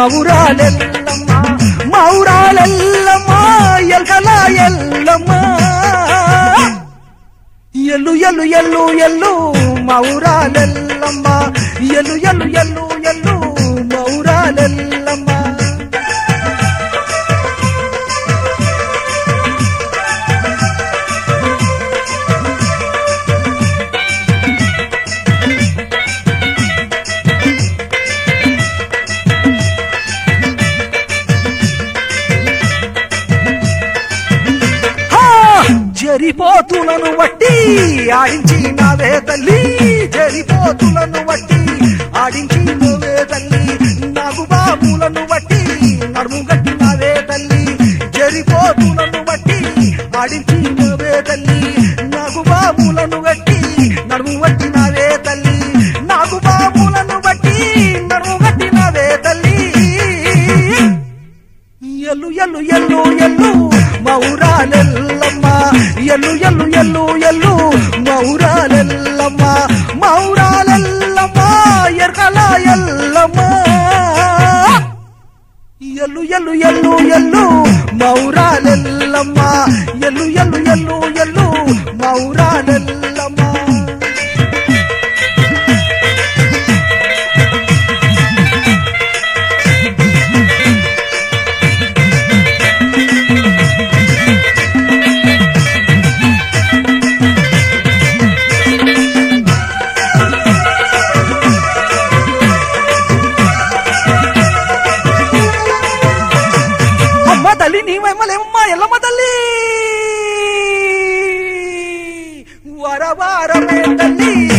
మౌరాలెల్లమ్మ మౌరాలెల్లమ్మ ఎల్కల ఎల్లమ్మ ఎల్లు ఎల్లు ఎల్లు ఎల్లు మౌరాలెల్లమ్మ ఎల్లు ఎల్లు ఎల్లు ఎల్లు మౌరాలెల్లమ్మ హా! జరిపోతులను వట్టి ఆడించి నావే తల్లి జరిపోతులను వట్టి ఆడించి నువ్వే తల్లి నాకు బాబులను వట్టి నడుము గట్టి నావే తల్లి జరిపోతులను వట్టి ఆడించి నువ్వే తల్లి నాకు బాబులను గట్టి నడుము వట్టి నావే తల్లి నాకు బాబులను బట్టి నడుము గట్టి నావే తల్లి ఎల్లు ఎల్లు ఎల్లు ఎల్లు మౌరాలెల్లమ్మ ఎల్లు ఎల్లు ఎల్లు ఎల్లు మౌరాలెల్లమ్మ మౌరాలెల్లమ్మ ఎర్కల ఎల్లమ్మ ఎల్లు ఎల్లు ఎల్లు ఎల్లు మౌరాలెల్లమ్మ ఎల్లు ఎల్లు ఎల్లు ఎల్లు మౌరాలెల్లమ్మ అమ్మ తల్లి నీ మహిమలేమమ్మా ఎల్లమ్మ తల్లి వరవారమే తల్లి